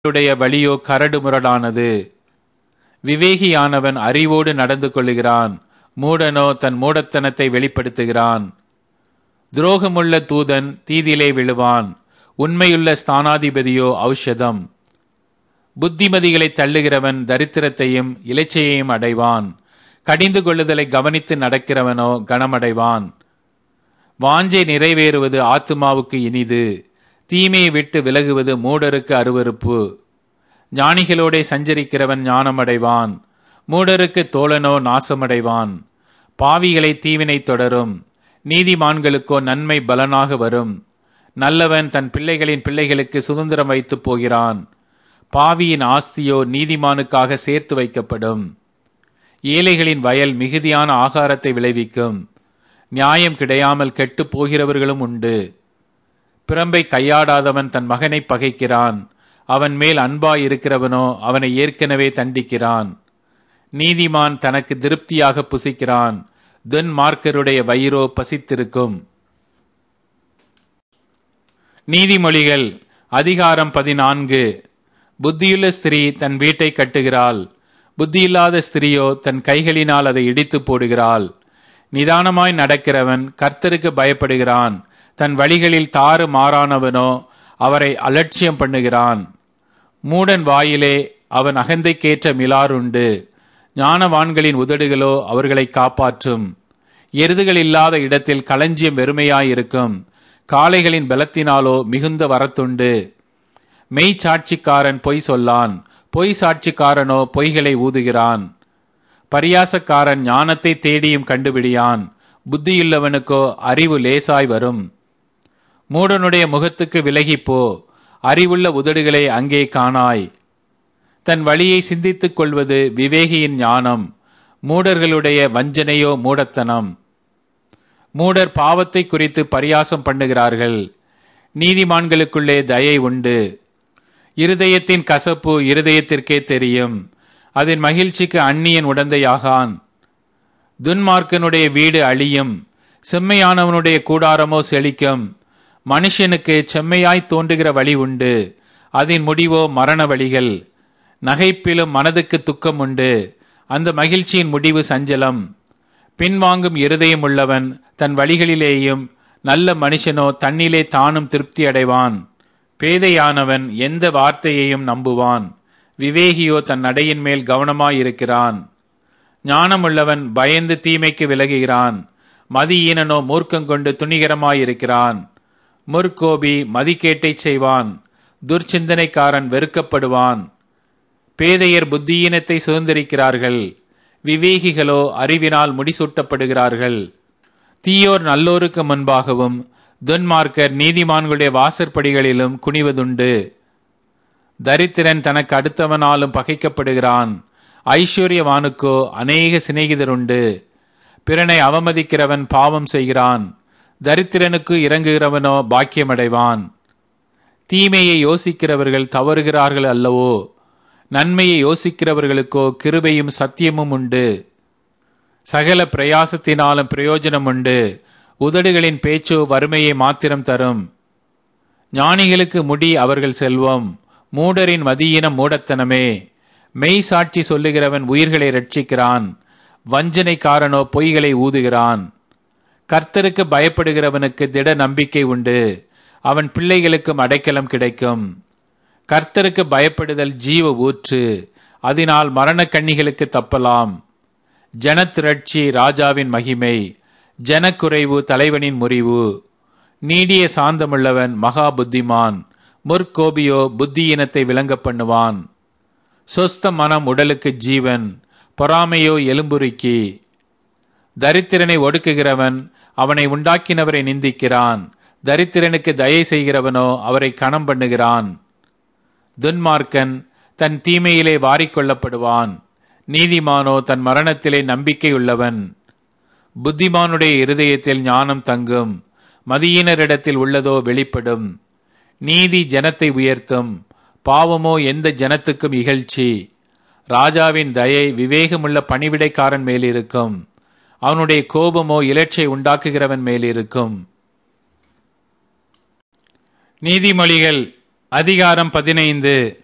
ஞானிகளுடைய வழியோ கரடு முரடானது விவேகியானவன் அறிவோடு நடந்து கொள்ளுகிறான் மூடனோ தன் மூடத்தனத்தை வெளிப்படுத்துகிறான் துரோகமுள்ள தூதன் தீதிலே விழுவான் உண்மையுள்ள ஸ்தானாதிபதியோ ஔஷதம் புத்திமதிகளை தள்ளுகிறவன் தரித்திரத்தையும் இலைச்சையையும் அடைவான் கடிந்து கொள்ளுதலை கவனித்து நடக்கிறவனோ கனமடைவான் வாஞ்சை நிறைவேறுவது ஆத்துமாவுக்கு இனிது தீமையை விட்டு விலகுவது மூடருக்கு அருவருப்பு ஞானிகளோடே சஞ்சரிக்கிறவன் ஞானமடைவான் மூடருக்கு தோழனோ நாசமடைவான் பாவிகளை தீவினை தொடரும் நீதிமான்களுக்கோ நன்மை பலனாக வரும் நல்லவன் தன் பிள்ளைகளின் பிள்ளைகளுக்கு சுதந்திரம் வைத்து போகிறான் பாவியின் ஆஸ்தியோ நீதிமானுக்காக சேர்த்து வைக்கப்படும் ஏழைகளின் வயல் மிகுதியான ஆகாரத்தை விளைவிக்கும் நியாயம் கிடையாமல் கெட்டுப் போகிறவர்களும் உண்டு பிரம்பை கையாடாதவன் தன் மகனை பகைக்கிறான் அவன் மேல் அன்பாய் இருக்கிறவனோ அவனை ஏற்கனவே தண்டிக்கிறான் நீதிமான் தனக்கு திருப்தியாக புசிக்கிறான் துன்மார்க்கருடைய வயிறோ பசித்திருக்கும் நீதிமொழிகள் அதிகாரம் பதினான்கு புத்தியுள்ள ஸ்திரீ தன் வீட்டை கட்டுகிறாள் புத்தியில்லாத ஸ்திரீயோ தன் கைகளினால் அதை இடித்து போடுகிறாள் நிதானமாய் நடக்கிறவன் கர்த்தருக்கு பயப்படுகிறான் தன் வழிகளில் தாறு மாறானவனோ அவரை அலட்சியம் பண்ணுகிறான் மூடன் வாயிலே அவன் அகந்தைக்கேற்ற மிலாறுண்டு ஞானவான்களின் உதடுகளோ அவர்களை காப்பாற்றும் எருதுகள் இல்லாத இடத்தில் களஞ்சியம் வெறுமையாயிருக்கும் காளைகளின் பலத்தினாலோ மிகுந்த வரத்துண்டு மெய் சாட்சிக்காரன் பொய் சொல்லான் பொய் சாட்சிக்காரனோ பொய்களை ஊதுகிறான் பரியாசக்காரன் ஞானத்தை தேடியும் கண்டுபிடியான் புத்தியுள்ளவனுக்கோ அறிவு லேசாய் வரும் மூடனுடைய முகத்துக்கு விலகிப்போ அறிவுள்ள உதடுகளை அங்கே காணாய் தன் வழியை சிந்தித்துக் கொள்வது விவேகியின் ஞானம் மூடர்களுடைய வஞ்சனையோ மூடத்தனம் மூடர் பாவத்தை குறித்து பரியாசம் பண்ணுகிறார்கள் நீதிமான்களுக்குள்ளே தயை உண்டு இருதயத்தின் கசப்பு இருதயத்திற்கே தெரியும் அதன் மகிழ்ச்சிக்கு அந்நியன் உடந்தையாகான் துன்மார்க்கனுடைய வீடு அழியும் செம்மையானவனுடைய கூடாரமோ செழிக்கும் மனுஷனுக்கு செம்மையாய் தோன்றுகிற வழி உண்டு அதன் முடிவோ மரண வழிகள் நகைப்பிலும் மனதுக்கு துக்கம் உண்டு அந்த மகிழ்ச்சியின் முடிவு சஞ்சலம் பின்வாங்கும் இருதயம் உள்ளவன் தன் வழிகளிலேயும் நல்ல மனுஷனோ தன்னிலே தானும் திருப்தி அடைவான் பேதையானவன் எந்த வார்த்தையையும் நம்புவான் விவேகியோ தன் நடையின் மேல் கவனமாயிருக்கிறான் ஞானமுள்ளவன் பயந்து தீமைக்கு விலகுகிறான் மதியீனனோ மூர்க்கங்கொண்டு துணிகரமாயிருக்கிறான் முற்கோபி மதிக்கேட்டை செய்வான் துர்ச்சிந்தனைக்காரன் வெறுக்கப்படுவான் பேதையர் புத்தியீனத்தை சுதந்திரிக்கிறார்கள் விவேகிகளோ அறிவினால் முடிசூட்டப்படுகிறார்கள் தீயோர் நல்லோருக்கு முன்பாகவும் துன்மார்க்கர் நீதிமான்களுடைய வாசற்படிகளிலும் குனிவதுண்டு தரித்திரன் தனக்கு அடுத்தவனாலும் பகைக்கப்படுகிறான் ஐஸ்வர்யவானுக்கோ அநேக சிநேகிதருண்டு பிறனை அவமதிக்கிறவன் பாவம் செய்கிறான் தரித்திரனுக்கு இறங்குகிறவனோ பாக்கியமடைவான் தீமையை யோசிக்கிறவர்கள் தவறுகிறார்கள் அல்லவோ நன்மையை யோசிக்கிறவர்களுக்கோ கிருபையும் சத்தியமும் உண்டு சகல பிரயாசத்தினாலும் பிரயோஜனம் உண்டு உதடுகளின் பேச்சோ வறுமையை மாத்திரம் தரும் ஞானிகளுக்கு முடி அவர்கள் செல்வம் மூடரின் மதியினம் மூடத்தனமே மெய் சாட்சி சொல்லுகிறவன் உயிர்களை ரட்சிக்கிறான் வஞ்சனைக்காரனோ பொய்களை ஊதுகிறான் கர்த்தருக்கு பயப்படுகிறவனுக்கு திட நம்பிக்கை உண்டு அவன் பிள்ளைகளுக்கும் அடைக்கலம் கிடைக்கும் கர்த்தருக்கு பயப்படுதல் ஜீவ ஊற்று அதனால் மரண கண்ணிகளுக்கு தப்பலாம் ஜனத்திரட்சி ராஜாவின் மகிமை ஜனக்குறைவு தலைவனின் முறிவு நீடிய சாந்தமுள்ளவன் மகா புத்திமான் முற்கோபியோ புத்தியினத்தை விளங்க பண்ணுவான் சொஸ்த மனம் உடலுக்கு ஜீவன் பொறாமையோ எலும்புருக்கி தரித்திரனை ஒடுக்குகிறவன் அவனை உண்டாக்கினவரை நிந்திக்கிறான் தரித்திரனுக்கு தயை செய்கிறவனோ அவரை கணம் பண்ணுகிறான் துன்மார்க்கன் தன் தீமையிலே வாரிக்கொள்ளப்படுவான் நீதிமானோ தன் மரணத்திலே நம்பிக்கையுள்ளவன் புத்திமானுடைய இருதயத்தில் ஞானம் தங்கும் மதியினரிடத்தில் உள்ளதோ வெளிப்படும் நீதி ஜனத்தை உயர்த்தும் பாவமோ எந்த ஜனத்துக்கும் இகழ்ச்சி ராஜாவின் தயை விவேகமுள்ள பணிவிடைக்காரன் மேலிருக்கும் அவனுடைய கோபமோ இலட்சை உண்டாக்குகிறவன் மேலிருக்கும் நீதிமொழிகள் அதிகாரம் பதினைந்து